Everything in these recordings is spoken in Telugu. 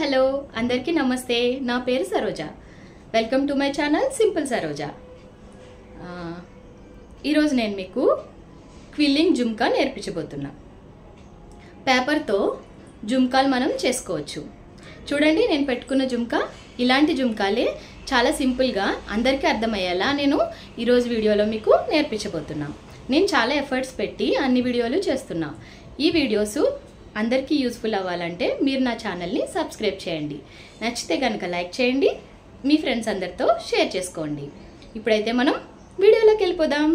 హలో అందరికీ నమస్తే నా పేరు Saroja welcome to my channel simple Saroja ఆ, ఈరోజు నేను మీకు క్విల్లింగ్ జుమ్కా నేర్పించబోతున్నా పేపర్తో జుమ్కాలు మనం చేసుకోవచ్చు చూడండి నేను పెట్టుకున్న జుమ్కా ఇలాంటి జుమ్కాలే చాలా సింపుల్గా అందరికీ అర్థమయ్యేలా నేను ఈరోజు వీడియోలో మీకు నేర్పించబోతున్నా నేను చాలా ఎఫర్ట్స్ పెట్టి అన్ని వీడియోలు చేస్తున్నా ఈ వీడియోస్ అందరికీ యూస్ఫుల్ అవ్వాలంటే మీరు నా ఛానల్ని సబ్స్క్రైబ్ చేయండి నచ్చితే కనుక లైక్ చేయండి మీ ఫ్రెండ్స్ అందరితో షేర్ చేసుకోండి ఇప్పుడైతే మనం వీడియోలోకి వెళ్ళిపోదాం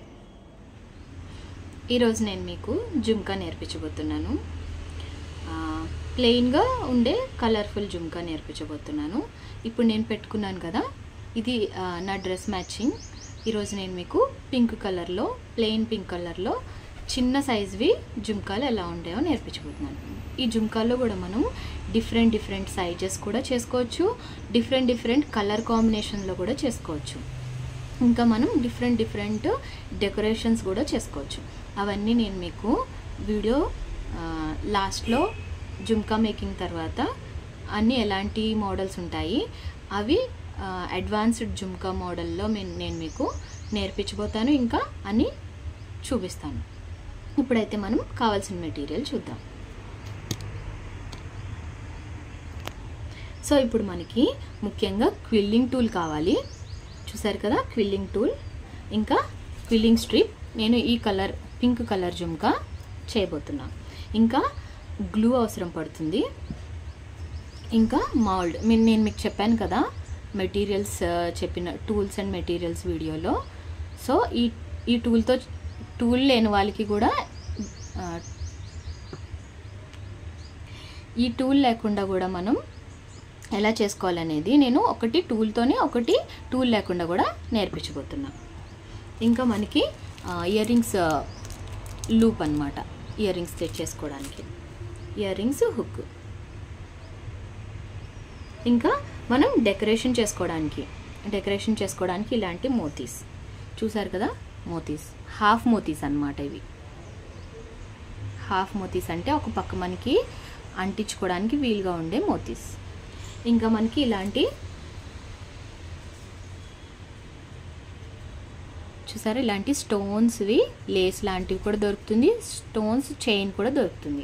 ఈరోజు నేను మీకు జుమ్కా నేర్పించబోతున్నాను ఆ, ప్లెయిన్గా ఉండే కలర్ఫుల్ జుమ్కా నేర్పించబోతున్నాను ఇప్పుడు నేను పెట్టుకున్నాను కదా ఇది ఆ, నా డ్రెస్ మ్యాచింగ్ ఈరోజు నేను మీకు పింక్ కలర్లో ప్లెయిన్ పింక్ కలర్లో చిన్న సైజ్వి జుమ్కాలు ఎలా ఉంటాయో నేర్పించబోతున్నాను ఈ జుమ్కాల్లో కూడా మనం డిఫరెంట్ డిఫరెంట్ సైజెస్ కూడా చేసుకోవచ్చు డిఫరెంట్ డిఫరెంట్ కలర్ కాంబినేషన్లో కూడా చేసుకోవచ్చు ఇంకా మనం డిఫరెంట్ డిఫరెంట్ డెకరేషన్స్ కూడా చేసుకోవచ్చు అవన్నీ నేను మీకు వీడియో ఆ, లాస్ట్లో జుమ్కా మేకింగ్ తర్వాత అన్నీ ఎలాంటి మోడల్స్ ఉంటాయి అవి ఆ, అడ్వాన్స్డ్ జుమ్కా మోడల్లో నేను నేను మీకు నేర్పించబోతాను ఇంకా అన్నీ చూపిస్తాను ఇప్పుడైతే మనం కావాల్సిన మెటీరియల్ చూద్దాం సో ఇప్పుడు మనకి ముఖ్యంగా క్విల్లింగ్ టూల్ కావాలి చూసారు కదా క్విల్లింగ్ టూల్ ఇంకా క్విల్లింగ్ స్ట్రిప్ నేను ఈ కలర్ పింక్ కలర్ జుమ్కా చేయబోతున్నా ఇంకా గ్లూ అవసరం పడుతుంది ఇంకా మౌల్డ్ మీ- నేను మీకు చెప్పాను కదా మెటీరియల్స్ చెప్పిన టూల్స్ అండ్ మెటీరియల్స్ వీడియోలో సో ఈ ఈ టూల్తో టూల్ లేని వాళ్ళకి కూడా ఆ, ఈ టూల్ లేకుండా కూడా మనం ఎలా చేసుకోవాలనేది నేను ఒకటి టూల్తోనే ఒకటి టూల్ లేకుండా కూడా నేర్పించబోతున్నా ఇంకా మనకి ఇయర్ రింగ్స్ లూప్ అనమాట ఇయర్ రింగ్స్ సెట్ చేసుకోవడానికి ఇయర్ రింగ్స్ హుక్ ఇంకా మనం డెకరేషన్ చేసుకోవడానికి డెకరేషన్ చేసుకోవడానికి ఇలాంటి మోతీస్ చూసారు కదా మోతీస్ హాఫ్ మోతీస్ అన్నమాట ఇవి హాఫ్ మోతీస్ అంటే ఒక పక్క మనకి అంటించుకోవడానికి వీలుగా ఉండే మోతీస్ ఇంకా మనకి ఇలాంటి చూసారా ఇలాంటి స్టోన్స్వి లేస్ లాంటివి కూడా దొరుకుతుంది స్టోన్స్ చైన్ కూడా దొరుకుతుంది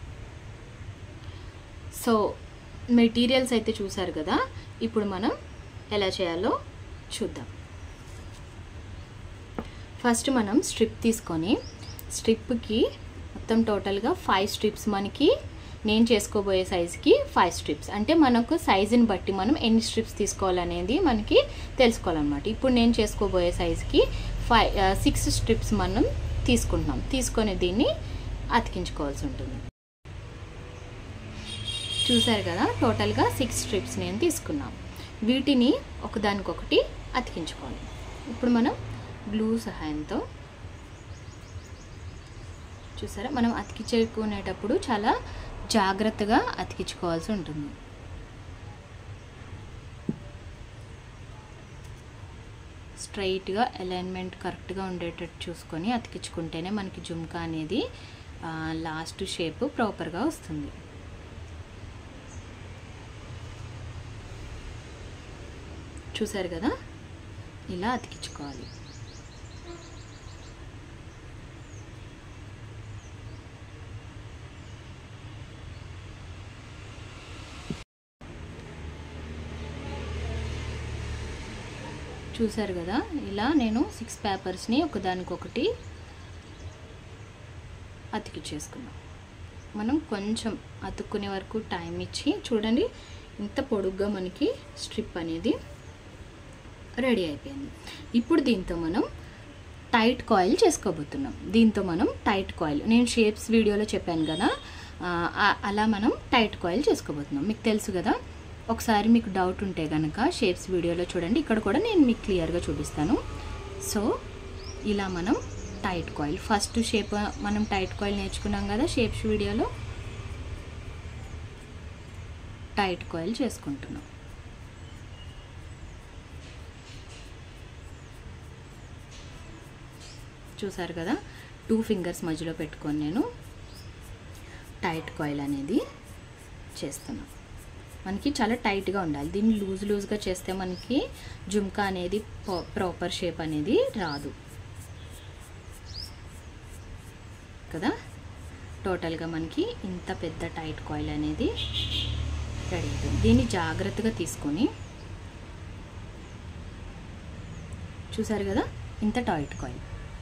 సో మెటీరియల్స్ అయితే చూసారు కదా ఇప్పుడు మనం ఎలా చేయాలో చూద్దాం ఫస్ట్ మనం స్ట్రిప్ తీసుకొని స్ట్రిప్కి మొత్తం టోటల్గా ఫైవ్ స్ట్రిప్స్ మనకి నేను చేసుకోబోయే సైజుకి ఫైవ్ స్ట్రిప్స్ అంటే మనకు సైజుని బట్టి మనం ఎన్ని స్ట్రిప్స్ తీసుకోవాలనేది మనకి తెలుసుకోవాలన్నమాట ఇప్పుడు నేను చేసుకోబోయే సైజుకి ఫైవ్ సిక్స్ స్ట్రిప్స్ మనం తీసుకుంటున్నాం తీసుకొని దీన్ని అతికించుకోవాల్సి ఉంటుంది చూసారు కదా టోటల్గా సిక్స్ స్ట్రిప్స్ నేను తీసుకున్నాం వీటిని ఒకదానికొకటి అతికించుకోవాలి ఇప్పుడు మనం గ్లూ సహాయంతో చూసారా మనం అతికించుకునేటప్పుడు చాలా జాగ్రత్తగా అతికించుకోవాల్సి ఉంటుంది స్ట్రైట్గా అలైన్మెంట్ కరెక్ట్గా ఉండేటట్టు చూసుకొని అతికించుకుంటేనే మనకి జుమ్కా అనేది లాస్ట్ షేప్ ప్రాపర్గా వస్తుంది చూసారు కదా ఇలా అతికించుకోవాలి చూసారు కదా ఇలా నేను సిక్స్ పేపర్స్ని ఒకదానికొకటి అతికిచ్చేసుకున్నాం మనం కొంచెం అతుక్కునే వరకు టైం ఇచ్చి చూడండి ఇంత పొడుగ్గా మనకి స్ట్రిప్ అనేది రెడీ అయిపోయింది ఇప్పుడు దీంతో మనం టైట్ కాయిల్ చేసుకోబోతున్నాం దీంతో మనం టైట్ కాయిల్ నేను షేప్స్ వీడియోలో చెప్పాను కదా ఆ, ఆ- అలా మనం టైట్ కాయిల్ చేసుకోబోతున్నాం మీకు తెలుసు కదా ఒకసారి మీకు డౌట్ ఉంటే కనుక షేప్స్ వీడియోలో చూడండి ఇక్కడ కూడా నేను మీకు క్లియర్గా చూపిస్తాను సో ఇలా మనం టైట్ కాయిల్ ఫస్ట్ షేప్ మనం టైట్ కాయిల్ నేర్చుకున్నాం కదా షేప్స్ వీడియోలో టైట్ కాయిల్ చేసుకుంటున్నాం చూసారు కదా టూ ఫింగర్స్ మధ్యలో పెట్టుకొని నేను టైట్ కాయిల్ అనేది చేస్తున్నాను మనకి చాలా టైట్గా ఉండాలి దీన్ని లూజ్ లూజ్గా చేస్తే మనకి జుమ్కా అనేది ప్రాపర్ షేప్ అనేది రాదు కదా టోటల్గా మనకి ఇంత పెద్ద టైట్ కాయిల్ అనేది రెడీ అవుతుంది దీన్ని జాగ్రత్తగా తీసుకొని చూసారు కదా ఇంత టైట్ కాయిల్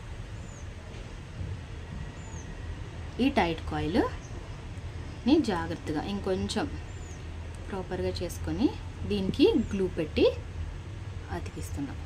ఈ టైట్ కాయిల్ని జాగ్రత్తగా ఇంకొంచెం ప్రాపర్గా చేసుకొని దీనికి గ్లూ పెట్టి అతికిస్తున్నాం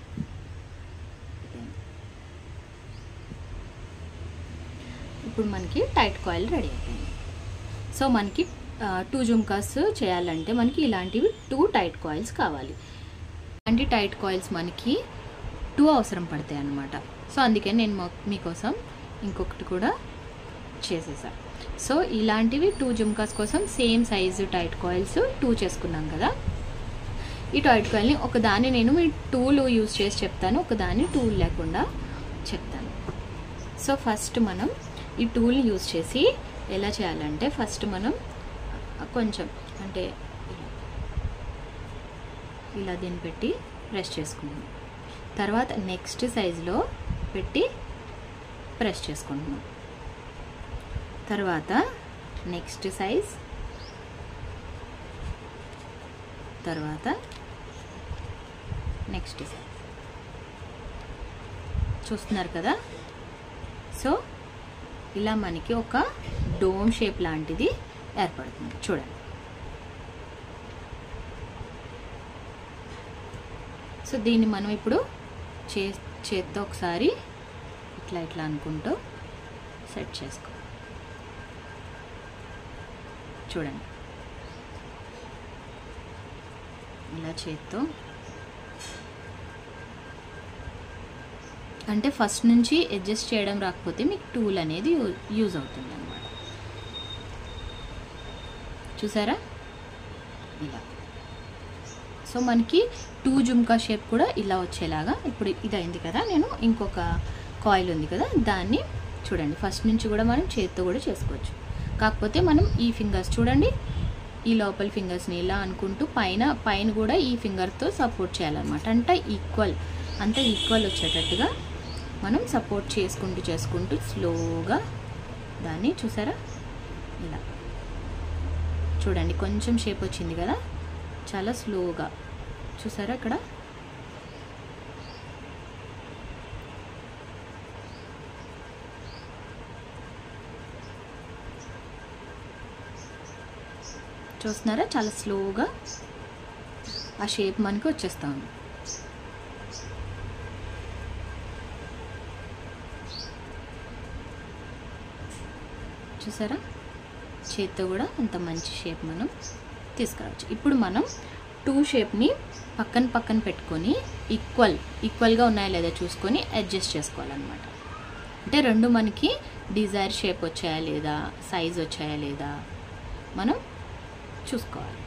ఇప్పుడు మనకి టైట్ కాయిల్ రెడీ అయిపోయింది సో మనకి టూ జుమ్కాస్ చేయాలంటే మనకి ఇలాంటివి టూ టైట్ కాయిల్స్ కావాలి ఇలాంటి టైట్ కాయిల్స్ మనకి టూ అవసరం పడతాయి అన్నమాట సో అందుకే నేను మా- మీకోసం ఇంకొకటి కూడా చేసేసా సో ఇలాంటివి టూ జుమ్కాస్ కోసం same size tight coils two చేసుకున్నాం కదా ఈ టైట్ కాయిల్ని ఒక దాన్ని నేను మీ టూల్ యూజ్ చేసి చెప్తాను ఒక దాన్ని టూల్ లేకుండా చెప్తాను సో ఫస్ట్ మనం ఈ టూల్ని యూజ్ చేసి ఎలా చేయాలంటే ఫస్ట్ మనం కొంచెం అంటే ఇలా- ఇలా దీన్ని పెట్టి ప్రెస్ చేసుకుంటున్నాం తర్వాత నెక్స్ట్ సైజులో పెట్టి ప్రెస్ చేసుకుంటున్నాం తర్వాత నెక్స్ట్ సైజ్ తర్వాత నెక్స్ట్ సైజ్ చూస్తున్నారు కదా సో ఇలా మనకి ఒక డోమ్ షేప్ లాంటిది ఏర్పడుతుంది చూడండి సో దీన్ని మనం ఇప్పుడు చే చేత్తో ఒకసారి ఇట్లా ఇట్లా అనుకుంటూ సెట్ చేసుకో చూడండి ఇలా చేత్తో అంటే ఫస్ట్ నుంచి అడ్జస్ట్ చేయడం రాకపోతే మీకు టూల్ అనేది యూ- యూజ్ అవుతుంది అనమాట చూసారా ఇలా సో మనకి టూ జుమ్కా షేప్ కూడా ఇలా వచ్చేలాగా ఇప్పుడు ఇది అయింది కదా నేను ఇంకొక కాయిల్ ఉంది కదా దాన్ని చూడండి ఫస్ట్ నుంచి కూడా మనం చేత్తో కూడా చేసుకోవచ్చు కాకపోతే మనం ఈ ఫింగర్స్ చూడండి ఈ లోపల ఫింగర్స్ని ఇలా అనుకుంటూ పైన పైన కూడా ఈ ఫింగర్తో సపోర్ట్ చేయాలన్నమాట అంటే ఈక్వల్ అంతా ఈక్వల్ వచ్చేటట్టుగా మనం సపోర్ట్ చేసుకుంటూ చేసుకుంటూ స్లోగా దాన్ని చూసారా ఇలా చూడండి కొంచెం షేప్ వచ్చింది కదా చాలా స్లోగా చూసారా అక్కడ చూస్తున్నారా చాలా స్లోగా ఆ షేప్ మనకి వచ్చేస్తా ఉంది చూసారా చేత్తో కూడా అంత మంచి షేప్ మనం తీసుకురావచ్చు ఇప్పుడు మనం టూ షేప్ని పక్కన పక్కన పెట్టుకొని ఈక్వల్ ఈక్వల్గా ఉన్నాయా లేదా చూసుకొని అడ్జస్ట్ చేసుకోవాలన్నమాట అంటే రెండు మనకి డిజైర్ షేప్ వచ్చాయా లేదా సైజ్ వచ్చాయా లేదా మనం చూసుకోవాలి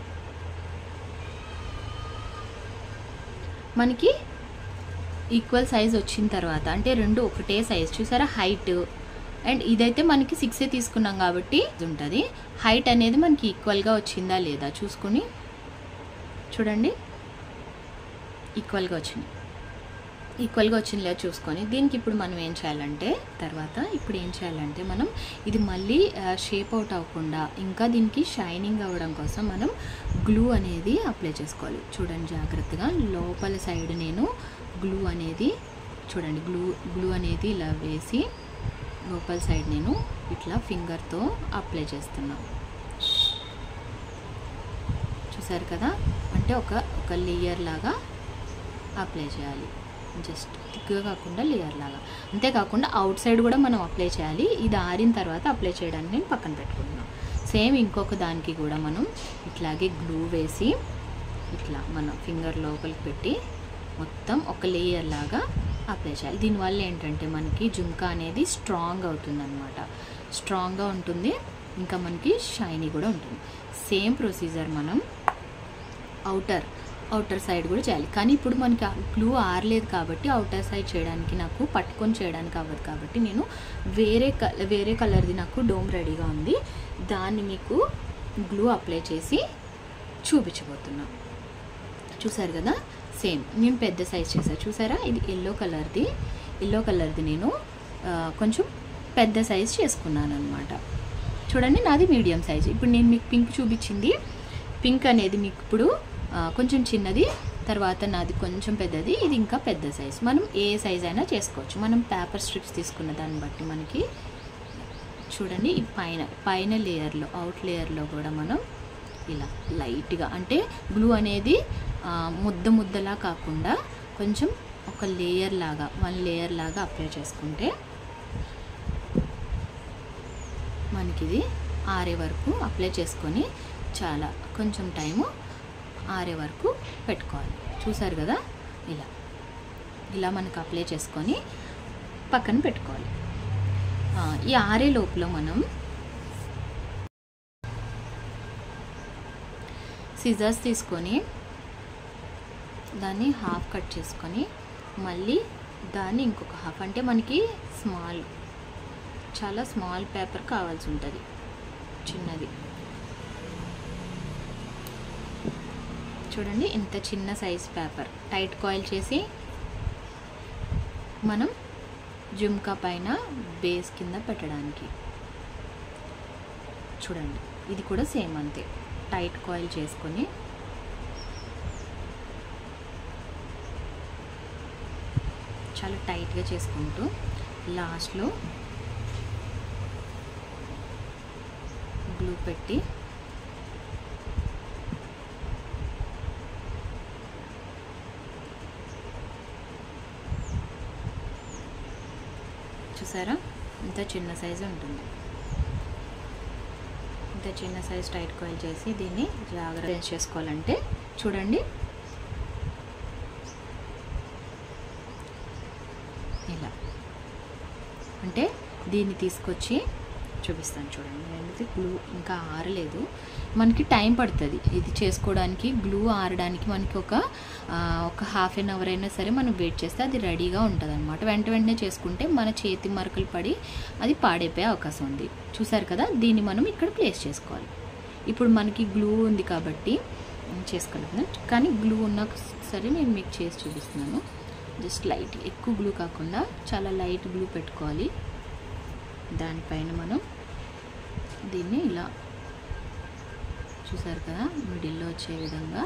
మనకి ఈక్వల్ సైజ్ వచ్చిన తర్వాత అంటే రెండు ఒకటే సైజ్ చూసారా హైట్ అండ్ ఇదైతే మనకి సిక్సే తీసుకున్నాం కాబట్టి ఇది ఉంటుంది హైట్ అనేది మనకి ఈక్వల్గా వచ్చిందా లేదా చూసుకొని చూడండి ఈక్వల్గా వచ్చింది ఈక్వల్గా వచ్చింది లేదా చూసుకొని దీనికి ఇప్పుడు మనం ఏం చేయాలంటే తర్వాత ఇప్పుడు ఏం చేయాలంటే మనం ఇది మళ్ళీ షేప్ అవుట్ అవ్వకుండా ఇంకా దీనికి షైనింగ్ అవ్వడం కోసం మనం గ్లూ అనేది అప్లై చేసుకోవాలి చూడండి జాగ్రత్తగా లోపల సైడ్ నేను గ్లూ అనేది చూడండి గ్లూ గ్లూ అనేది ఇలా వేసి లోపల సైడ్ నేను ఇట్లా ఫింగర్తో అప్లై చేస్తున్నాను చూసారు కదా అంటే ఒక ఒక లేయర్ లాగా అప్లై చేయాలి జస్ట్ థిక్గా కాకుండా లేయర్ లాగా అంతేకాకుండా అవుట్ సైడ్ కూడా మనం అప్లై చేయాలి ఇది ఆరిన తర్వాత అప్లై చేయడానికి నేను పక్కన పెట్టుకుంటున్నాను సేమ్ ఇంకొక దానికి కూడా మనం ఇట్లాగే గ్లూ వేసి ఇట్లా మన ఫింగర్ లోపలికి పెట్టి మొత్తం ఒక లేయర్ లాగా అప్లై చేయాలి దీనివల్ల ఏంటంటే మనకి జుంకా అనేది స్ట్రాంగ్ అవుతుంది అనమాట స్ట్రాంగ్గా ఉంటుంది ఇంకా మనకి షైనీ కూడా ఉంటుంది సేమ్ ప్రొసీజర్ మనం అవుటర్ అవుటర్ సైడ్ కూడా చేయాలి కానీ ఇప్పుడు మనకి గ్లూ ఆరలేదు కాబట్టి అవుటర్ సైడ్ చేయడానికి నాకు పట్టుకొని చేయడానికి అవ్వదు కాబట్టి నేను వేరే క వేరే కలర్ది నాకు డోమ్ రెడీగా ఉంది దాన్ని మీకు గ్లూ అప్లై చేసి చూపించబోతున్నా చూసారు కదా సేమ్ నేను పెద్ద సైజ్ చేశాను చూసారా ఇది ఎల్లో కలర్ది ఎల్లో కలర్ది నేను ఆ, కొంచెం పెద్ద సైజ్ చేసుకున్నాను అనమాట చూడండి నాది మీడియం సైజ్ ఇప్పుడు నేను మీకు పింక్ చూపించింది పింక్ అనేది మీకు ఇప్పుడు ఆ, కొంచెం చిన్నది తర్వాత నాది కొంచెం పెద్దది ఇది ఇంకా పెద్ద సైజ్ మనం ఏ సైజ్ అయినా చేసుకోవచ్చు మనం పేపర్ స్ట్రిప్స్ తీసుకున్న దాన్ని బట్టి మనకి చూడండి ఈ పైన పైన లేయర్లో అవుట్ లేయర్లో కూడా మనం ఇలా లైట్గా అంటే గ్లూ అనేది ఆ, ముద్ద ముద్దలా కాకుండా కొంచెం ఒక లేయర్ లాగా వన్ లేయర్ లాగా అప్లై చేసుకుంటే మనకి ఇది ఆరే వరకు అప్లై చేసుకొని చాలా కొంచెం టైము ఆరే వరకు పెట్టుకోవాలి చూసారు కదా ఇలా ఇలా మనకు అప్లై చేసుకొని పక్కన పెట్టుకోవాలి ఆ, ఈ ఆరే లోపల మనం సిజర్స్ తీసుకొని దాన్ని హాఫ్ కట్ చేసుకొని మళ్ళీ దాన్ని ఇంకొక హాఫ్ అంటే మనకి స్మాల్ చాలా స్మాల్ పేపర్ కావాల్సి ఉంటుంది చిన్నది చూడండి ఇంత చిన్న సైజ్ పేపర్ టైట్ కాయిల్ చేసి మనం జుమ్కా పైన బేస్ కింద పెట్టడానికి చూడండి ఇది కూడా సేమ్ అంతే టైట్ కాయిల్ చేసుకొని చాలా టైట్గా చేసుకుంటూ లాస్ట్లో గ్లూ పెట్టి చూసారా ఇంత చిన్న సైజు ఉంటుంది ఇంత చిన్న సైజ్ టైట్ కాయిల్ చేసి దీన్ని జాగ్రత్త చేసుకోవాలంటే చూడండి ఇలా అంటే దీన్ని తీసుకొచ్చి చూపిస్తాను చూడండి అనేది గ్లూ ఇంకా ఆరలేదు మనకి టైం పడుతుంది ఇది చేసుకోవడానికి గ్లూ ఆరడానికి మనకి ఒక ఆ, ఒక హాఫ్ అన్ అవర్ అయినా సరే మనం వెయిట్ చేస్తే అది రెడీగా ఉంటుంది అనమాట వెంట వెంటనే చేసుకుంటే మన చేతి మరకలు పడి అది పాడైపోయే అవకాశం ఉంది చూసారు కదా దీన్ని మనం ఇక్కడ ప్లేస్ చేసుకోవాలి ఇప్పుడు మనకి గ్లూ ఉంది కాబట్టి చేసుకోలేదు కానీ గ్లూ ఉన్నా సరే నేను మీకు చేసి చూపిస్తున్నాను జస్ట్ లైట్ ఎక్కువ గ్లూ కాకుండా చాలా లైట్ గ్లూ పెట్టుకోవాలి దానిపైన మనం దీన్ని ఇలా చూసారు కదా మిడిల్లో వచ్చే విధంగా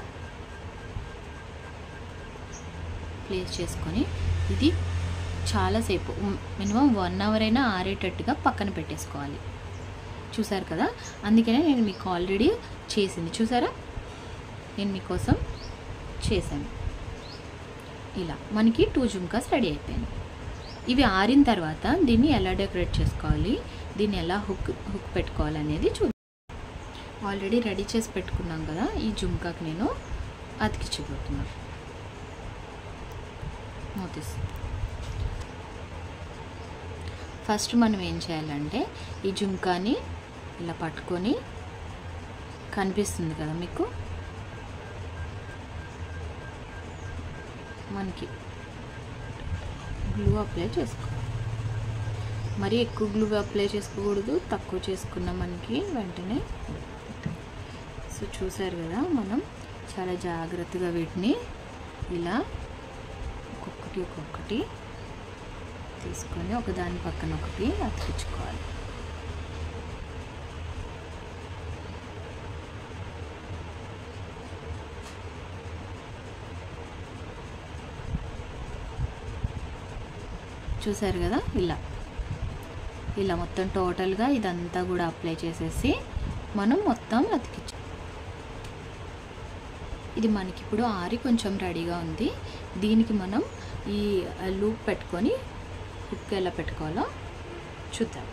ప్లేస్ చేసుకొని ఇది చాలాసేపు మినిమం వన్ అవర్ అయినా ఆరేటట్టుగా పక్కన పెట్టేసుకోవాలి చూసారు కదా అందుకనే నేను మీకు ఆల్రెడీ చేసింది చూసారా నేను మీకోసం చేశాను ఇలా మనకి టూ జుమ్కాస్ రెడీ అయిపోయింది ఇవి ఆరిన తర్వాత దీన్ని ఎలా డెకరేట్ చేసుకోవాలి దీన్ని ఎలా హుక్ హుక్ పెట్టుకోవాలి అనేది చూ ఆల్రెడీ రెడీ చేసి పెట్టుకున్నాం కదా ఈ జుమ్కాకి నేను అతికిచ్చిపోతున్నాను మోతీస్ ఫస్ట్ మనం ఏం చేయాలంటే ఈ జుమ్కాని ఇలా పట్టుకొని కనిపిస్తుంది కదా మీకు మనకి గ్లూ అప్లై చేసుకో మరి ఎక్కువ గ్లూ అప్లై చేసుకోకూడదు తక్కువ చేసుకున్న మనకి వెంటనే సో చూసారు కదా మనం చాలా జాగ్రత్తగా వీటిని ఇలా ఒక్కొక్కటి ఒక్కొక్కటి తీసుకొని ఒకదాని పక్కన ఒకటి అతికించుకోవాలి చూసారు కదా ఇలా ఇలా మొత్తం టోటల్గా ఇదంతా కూడా అప్లై చేసేసి మనం మొత్తం అతికించు ఇది మనకి ఇప్పుడు ఆరి కొంచెం రెడీగా ఉంది దీనికి మనం ఈ లూప్ పెట్టుకొని హుక్ ఎలా పెట్టుకోవాలో చూద్దాం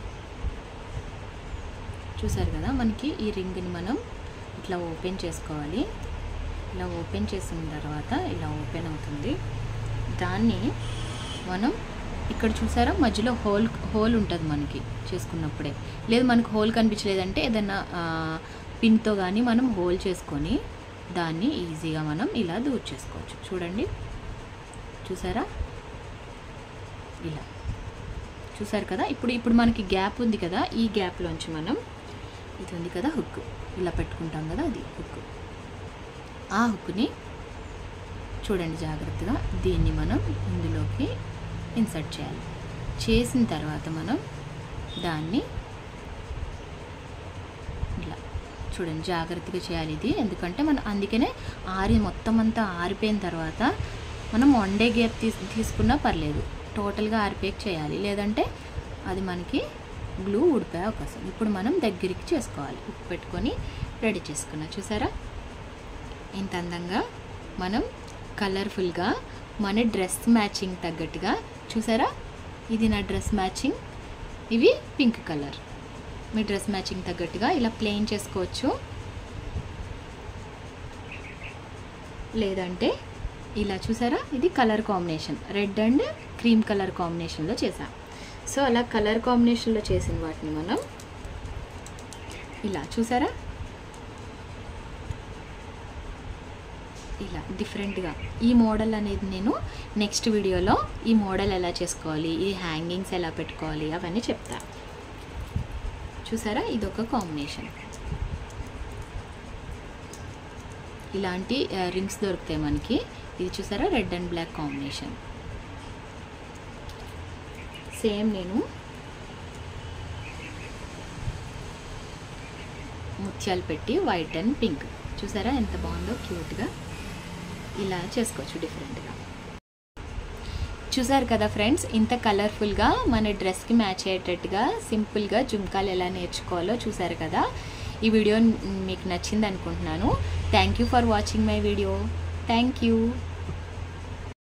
చూసారు కదా మనకి ఈ రింగ్ని మనం ఇట్లా ఓపెన్ చేసుకోవాలి ఇలా ఓపెన్ చేసిన తర్వాత ఇలా ఓపెన్ అవుతుంది దాన్ని మనం ఇక్కడ చూసారా మధ్యలో హోల్ హోల్ ఉంటుంది మనకి చేసుకున్నప్పుడే లేదు మనకు హోల్ కనిపించలేదంటే ఏదైనా పిన్తో కానీ మనం హోల్ చేసుకొని దాన్ని ఈజీగా మనం ఇలా దూర్ చేసుకోవచ్చు చూడండి చూసారా ఇలా చూసారు కదా ఇప్పుడు ఇప్పుడు మనకి గ్యాప్ ఉంది కదా ఈ గ్యాప్లోంచి మనం ఇది ఉంది కదా హుక్ ఇలా పెట్టుకుంటాం కదా అది హుక్ ఆ హుక్ని చూడండి జాగ్రత్తగా దీన్ని మనం ఇందులోకి ఇన్సర్ట్ చేయాలి చేసిన తర్వాత మనం దాన్ని ఇట్లా చూడండి జాగ్రత్తగా చేయాలి ఇది ఎందుకంటే మనం అందుకనే ఆరి మొత్తం అంతా ఆరిపోయిన తర్వాత మనం వన్ డే గేర్ తీసు తీసుకున్నా పర్లేదు టోటల్గా ఆరిపోయాక చేయాలి లేదంటే అది మనకి గ్లూ ఊడిపోయే అవకాశం ఇప్పుడు మనం దగ్గరికి చేసుకోవాలి ఉప్పు పెట్టుకొని రెడీ చేసుకున్నా చూసారా ఇంత అందంగా మనం కలర్ఫుల్గా మన డ్రెస్ మ్యాచింగ్ తగ్గట్టుగా చూసారా ఇది నా డ్రెస్ మ్యాచింగ్ ఇవి పింక్ కలర్ మీ డ్రెస్ మ్యాచింగ్ తగ్గట్టుగా ఇలా ప్లెయిన్ చేసుకోవచ్చు లేదంటే ఇలా చూసారా ఇది colour combination red and cream colour కాంబినేషన్లో చేసాం సో అలా కలర్ కాంబినేషన్లో చేసిన వాటిని మనం ఇలా చూసారా ఇలా డిఫరెంట్గా ఈ మోడల్ అనేది నేను నెక్స్ట్ వీడియోలో ఈ మోడల్ ఎలా చేసుకోవాలి ఈ హ్యాంగింగ్స్ ఎలా పెట్టుకోవాలి అవన్నీ చెప్తా చూసారా ఇది ఒక కాంబినేషన్ ఇలాంటి రింగ్స్ దొరుకుతాయి మనకి ఇది చూసారా red and black combination same నేను ముత్యాలు పెట్టి వైట్ అండ్ పింక్ చూసారా ఎంత బాగుందో క్యూట్గా ఇలా చేసుకోవచ్చు డిఫరెంట్గా చూసారు కదా ఫ్రెండ్స్ ఇంత కలర్ఫుల్గా మన డ్రెస్కి మ్యాచ్ అయ్యేటట్టుగా సింపుల్గా జుంకాలు ఎలా నేర్చుకోవాలో చూసారు కదా ఈ వీడియో మీకు నచ్చింది అనుకుంటున్నాను thank you for watching my video thank you